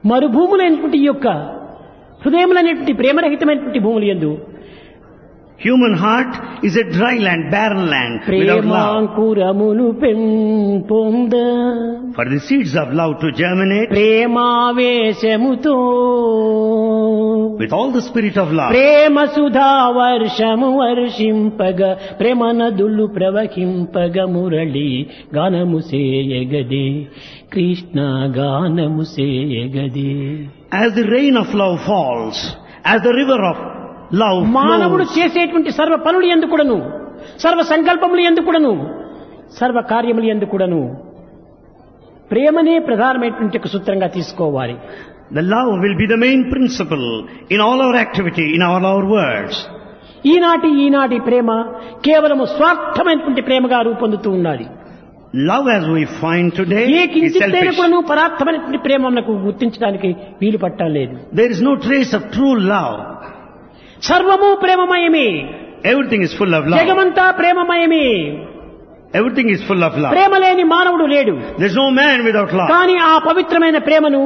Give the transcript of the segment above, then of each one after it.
మరుభూములైనటువంటి ఈ యొక్క హృదయములైనటువంటి ప్రేమరహితమైనటువంటి భూములు ఎందు Human heart is a dry land, barren land, without love. ప్రేమాంకురమును పెంపొంద For the seeds of love to germinate, ప్రేమావేశముతో with all the spirit of love, ప్రేమ సుధా వర్షము వర్షింపగ ప్రేమ నదులు ప్రవహింపగ మురళి గానము సేయగదే కృష్ణ గానము సేయగదే as the rain of love falls, as the river of love మానవుడు flows, చేసేటువంటి సర్వ పనులు ఎందుకుడను సర్వ సంకల్పములు ఎందుకుడను సర్వ కార్యములు ఎందుకుడను ప్రేమనే ప్రధానమైనటువంటి ఒక సూత్రంగా తీసుకోవాలి the love will be the main principle in all our activity, in all our words. ఈనాటి ఈనాటి ప్రేమ కేవలము స్వార్థమైనటువంటి ప్రేమగా రూపొందుతూ ఉన్నది Love as we find today A is కించిత్తైనా selfish. కూడాను పరార్థమైనటువంటి ప్రేమ మనకు గుర్తించడానికి వీలు పట్టలేదు There is no trace of true love. సర్వము ప్రేమమయమే Everything is full of love. జగమంతా ప్రేమమయమే Everything is full of love. ప్రేమ లేని మానవుడు లేడు There's no man without love. కానీ ఆ పవిత్రమైన ప్రేమను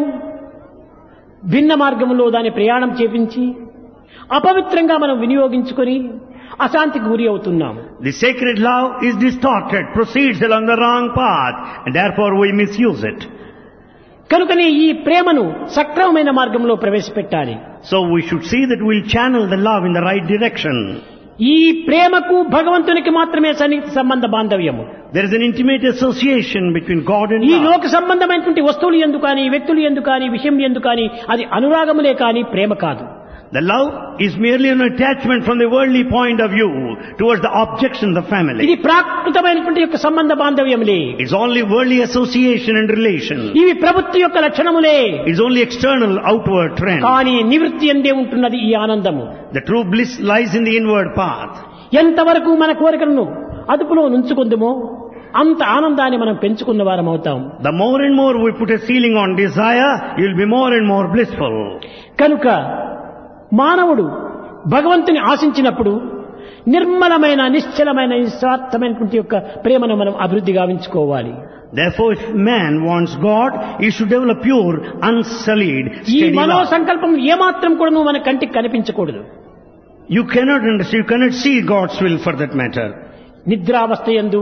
భిన్న మార్గంలో దాని ప్రయాణం చేపించి అపవిత్రంగా మనం వినియోగించుకొని అశాంతికి గురి అవుతున్నాము The sacred love is distorted, proceeds along the wrong path, and therefore we misuse it. కనుకనే ఈ ప్రేమను సక్రమమైన మార్గంలో ప్రవేశపెట్టాలి So we should see that we'll channel the love in the right direction. ఈ ప్రేమకు భగవంతునికి మాత్రమే సన్నిహిత సంబంధ బాంధవ్యము There is an intimate association between God and ఈ love. లోక సంబంధమైనటువంటి వస్తువులు ఎందు కానీ వ్యక్తులు ఎందు కానీ విషయం ఎందు కానీ అది అనురాగములే కానీ ప్రేమ కాదు The love is merely an attachment from the worldly point of view towards the objects in the family. ఇది ప్రాకృతమైనటువంటి యొక్క సంబంధ బాంధవ్యములే It's only worldly association and relation. ఇవి ప్రభుత్వ యొక్క లక్షణములే It's only external outward trend. కానీ నివృత్తి ఎందే ఉంటున్నది ఈ ఆనందము The true bliss lies in the inward path. ఎంతవరకు మన కోరికలను అదుపులో నుంచుకుందుమో అంత ఆనందాన్ని మనం పెంచుకున్న వారం అవుతాం The more and more we put a ceiling on desire, you'll be more and more blissful. కనుక మానవుడు భగవంతుని ఆశించినప్పుడు నిర్మలమైన నిశ్చలమైన నిస్వార్థమైనటువంటి యొక్క ప్రేమను మనం అభివృద్ధి గావించుకోవాలి Therefore, if man wants God, he should develop pure, unsullied, ఈ steady మనో love. సంకల్పం ఏమాత్రం కూడా మన కంటికి కనిపించకూడదు You cannot understand, you cannot see God's will for that matter. నిద్రావస్థ యందు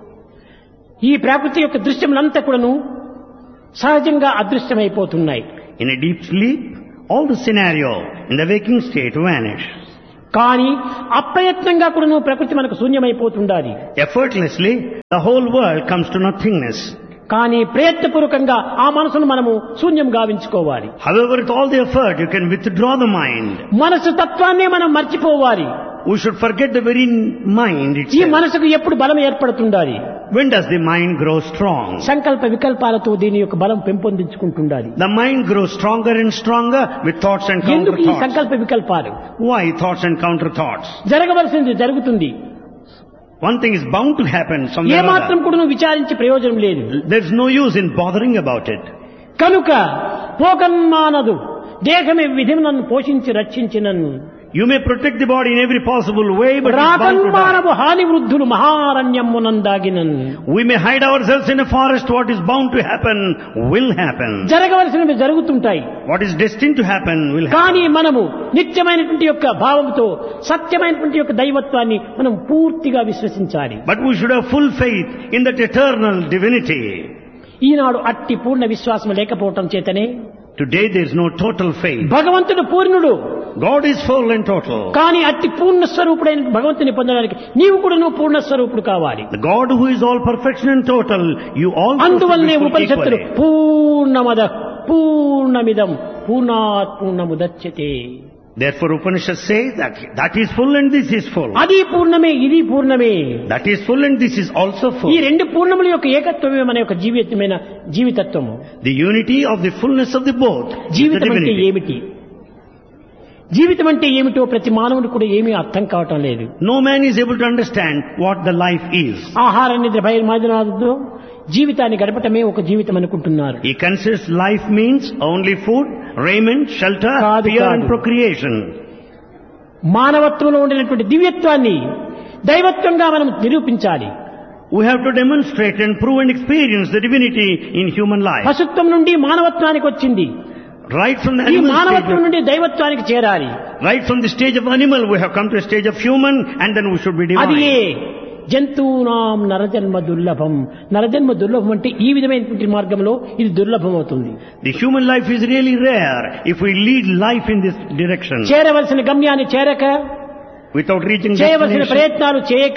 ఈ ప్రకృతి యొక్క దృశ్యములంతా కూడాను సహజంగా అదృశ్యమైపోతున్నాయి In a deep sleep, all the scenario in the waking state vanish. కానీ అప్రయత్నంగా కూడాను ప్రకృతి మనకు శూన్యమైపోతుండాలి Effortlessly, the whole world comes to nothingness. కానీ ప్రయత్నపూర్వకంగా ఆ మనసును మనము శూన్యం గావించుకోవాలి However, with all the effort, you can withdraw the mind. మనసు తత్వాన్నే మనం మర్చిపోవాలి We should forget the very mind ఈ itself. మనసుకు ఎప్పుడు బలం ఏర్పడుతుండాలి When does the mind grow strong? సంకల్ప వికల్పాలతో దీని యొక్క బలం పెంపొందించుకుంటుండాలి The mind grows stronger and stronger with thoughts and counter ఎందుకు ఈ thoughts. సంకల్ప వికల్పాలు Why thoughts and counter thoughts? జరగవలసింది జరుగుతుంది One thing is bound to happen somewhere A or మాత్రం other. కూడా నువ్వు విచారించి ప్రయోజనం లేదు There's no use in bothering about it. కనుక పోకన్మానదు దేహమే విధి నన్ను పోషించి రక్షించినను You may protect the body in every possible way, but it's bound to die. రాకన్మానవు హాని వృద్ధులు మహారణ్యమునందాగినను We may hide ourselves in a forest. What is bound to happen will happen. జరగవలసినవి జరుగుతుంటాయి What is destined to happen will happen. కానీ మనము నిత్యమైనటువంటి యొక్క భావంతో సత్యమైనటువంటి యొక్క దైవత్వాన్ని మనం పూర్తిగా విశ్వసించాలి But we should have full faith in that eternal divinity. ఈనాడు అట్టి పూర్ణ విశ్వాసం లేకపోవటం చేతనే Today there is no total faith. భగవంతుడు పూర్ణుడు God is full and total. కానీ అట్టి పూర్ణ స్వరూపుడైన భగవంతుని పొందడానికి నీవు కూడా నువ్వు పూర్ణ స్వరూపుడు కావాలి The God who is all perfection and total, you all అందువల్లనే ఉపనిషత్తులు పూర్ణమద పూర్ణమిదం పూర్ణాత్ పూర్ణముదచ్యతే Therefore Upanishads say that that is full and this is full. అది పూర్ణమే ఇది పూర్ణమే That is full and this is also ఈ full. రెండు పూర్ణముల యొక్క ఏకత్వమే మన యొక్క జీవితమైన జీవితత్వము The unity of the fullness of the both is the జీవితం అంటే divinity. ఏమిటి జీవితం అంటే ఏమిటో ప్రతి మానవుడు కూడా ఏమీ అర్థం కావటం లేదు No man is able to understand what the life is. ఆహార నిద్ర భయమాదనాలతో జీవితాన్ని గడపటమే ఒక జీవితం అనుకుంటున్నారు He considers life means only food, raiment, shelter, కాదు, fear and కాదు. procreation. మానవత్వంలో ఉండినటువంటి దివ్యత్వాన్ని దైవత్వంగా మనం నిరూపించాలి We have to demonstrate and prove and experience the divinity in human life. పశుత్వం నుండి మానవత్వానికి వచ్చింది Right from the ఈ animal మానవత్వం stage, నుండి దైవత్వానికి చేరాలి of, right from the stage of animal, we have come to a stage of human, and then we should be అది ఏ divine. జంతువునాం నరజన్మ దుర్లభం నరజన్మ దుర్లభం అంటే ఈ విధమైనటువంటి మార్గంలో ఇది దుర్లభం అవుతుంది The human life is really rare if we lead life in this direction చేరవలసిన గమ్యాన్ని చేరక without reaching చేయవలసిన destination, ప్రయత్నాలు చేయక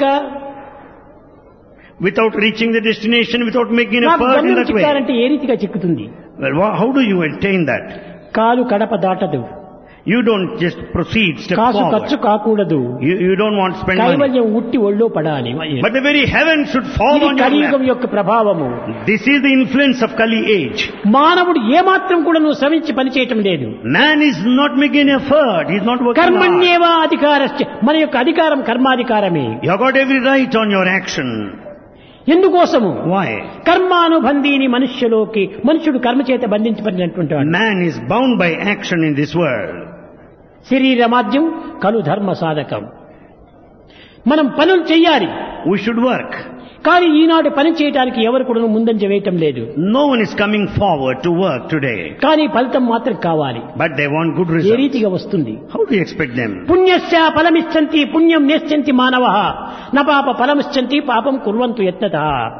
without reaching the destination, without making an నాకు effort in గమ్యం that way. చిక్కాలంటే ఏ రీతిగా చిక్కుతుంది Well, wha- how do you attain that? కాలు Kadapa దాటదు You don't just proceed step కాసు ఖర్చు forward. కాకూడదు You, you don't want to spend money. కైవల్యం ఉట్టి ఒళ్ళో పడాలి But the very heaven should fall ఇది on your కలియుగం lap. యొక్క ప్రభావము This is the influence of Kali age. మానవుడు ఏమాత్రం కూడా నువ్వు శ్రమించి పనిచేయటం లేదు Man is not making an effort. He's not working hard. కర్మణ్యేవా అధికారశ్చ మన యొక్క అధికారం కర్మాధికారమే You have got every right on your action. ఎందుకోసము Why? కర్మానుబంధీని మనుష్యలోకి మనుషుడు కర్మ చేత బంధించబడినటువంటి వాడు Man is bound by action in this world. శరీరమాద్యం కను ధర్మ సాధకం మనం పనులు చెయ్యాలి We should work. కానీ ఈనాడు పని చేయడానికి ఎవరు కూడా ముందంజ వేయటం లేదు No one is coming forward to work today. కానీ ఫలితం మాత్రం కావాలి But they want good A results. రీతిగా వస్తుంది How do you expect them? పుణ్యస్య ఫలమిచ్చంతి పుణ్యం నేశ్చంతి మానవ న పాప ఫలమిచ్చంతి పాపం కుర్వంతు యత్నత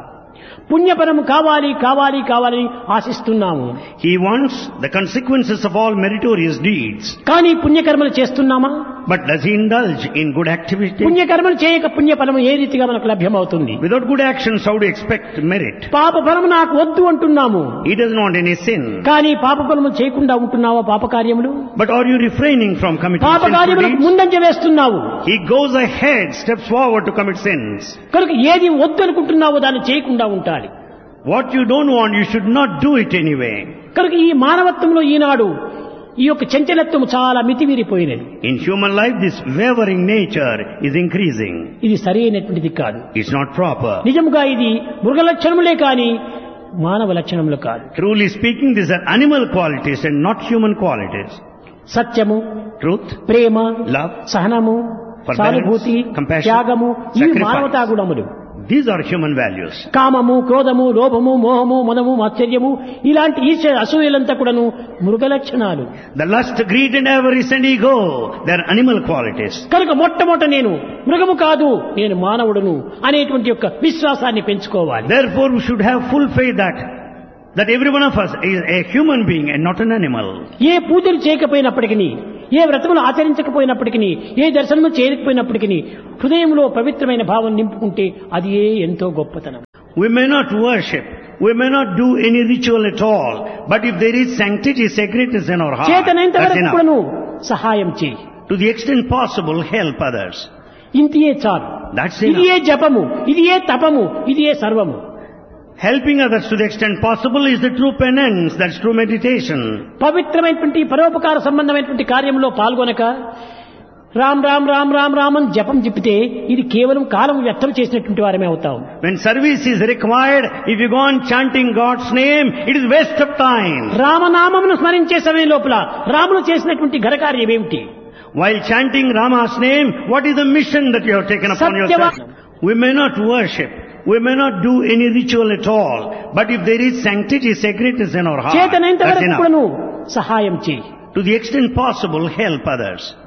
పుణ్యపరము కావాలి కావాలి కావాలని ఆశిస్తున్నాము He wants the consequences of all meritorious deeds. కానీ పుణ్యకర్మలు చేస్తున్నామా But does he indulge in good activity? పుణ్యకర్మలు చేయక పుణ్యఫలము ఏ రీతిగా మనకు లభ్యమవుతుంది Without good actions, how do you expect merit? పాప ఫలము నాకు వద్దు అంటున్నాము He doesn't want any sin. కానీ పాప ఫలము చేయకుండా ఉంటున్నావా పాప కార్యములు But are you refraining from committing పాప sinful కార్యములకు deeds? ముందంజ వేస్తున్నావు He goes ahead, steps forward to commit sins. కనుక ఏది వద్దు అనుకుంటున్నావో దాన్ని చేయకుండా ఉండాలి What you don't want, you should not do it anyway. కనుక ఈ మానవత్వంలో ఈనాడు ఈ యొక్క చంచలత్వం చాలా మితిమీరిపోయినది In human life, this wavering nature is increasing. ఇది సరైనటువంటిది కాదు It's not proper. నిజముగా ఇది మృగ లక్షణములే కానీ మానవ లక్షణములు కాదు Truly speaking, these are animal qualities and not human qualities. సత్యము Truth, ప్రేమ love, సహనము Forbearance, సానుభూతి compassion, త్యాగము ఇవి sacrifice. మానవతా గుణములు these are human values. కామము క్రోధము లోభము మోహము మదము మాత్సర్యము ఇలాంటి ఈర్ష అసూయలంతా కూడాను మృగ లక్షణాలు The lust, greed and avarice and ego, they're animal qualities. కనుక మొట్టమొదట నేను మృగము కాదు నేను మానవుడును అనేటువంటి యొక్క విశ్వాసాన్ని పెంచుకోవాలి Therefore, we should have full faith that that every one of us is a human being and not an animal. ఏ పూజలు చేయకపోయినప్పటికీ ఏ వ్రతములు ఆచరించకపోయినప్పటికీ ఏ దర్శనము చేయకపోయినప్పటికీ హృదయంలో పవిత్రమైన భావం నింపుకుంటే అది ఏ ఎంతో గొప్పతనం We may not worship, we may not do any ritual at all, but if there is sanctity, sacredness in our heart, చేతనైనంత that's వరకు enough. కూడాను సహాయం చేయి To the extent possible, help others. ఇంతియే చాలు That's ఇది enough. ఏ జపము ఇది ఏ తపము ఇది ఏ సర్వము Helping others to the extent possible is the true penance, that's true meditation. పవిత్రమైనటువంటి పరోపకార సంబంధమైనటువంటి కార్యంలో పాల్గొనక రామ్ రామ్ రామ్ రామ్ రామ్ అని జపం చెప్పితే ఇది కేవలం కాలం వ్యర్థం చేసినటువంటి వారమే అవుతాం When service is required, if you go on chanting God's name, it is waste of time. రామనామమును స్మరించే సమయం లోపల రాములు చేసినటువంటి ఘనకార్యం ఏమిటి While chanting Rama's name, what is the mission that you have taken upon Satyava- yourself? We may not worship, we may not do any ritual at all, but if there is sanctity, sacredness in our heart, చేతనైనంత that's వరకు enough. కూడాను సహాయం చేయి To the extent possible, help others.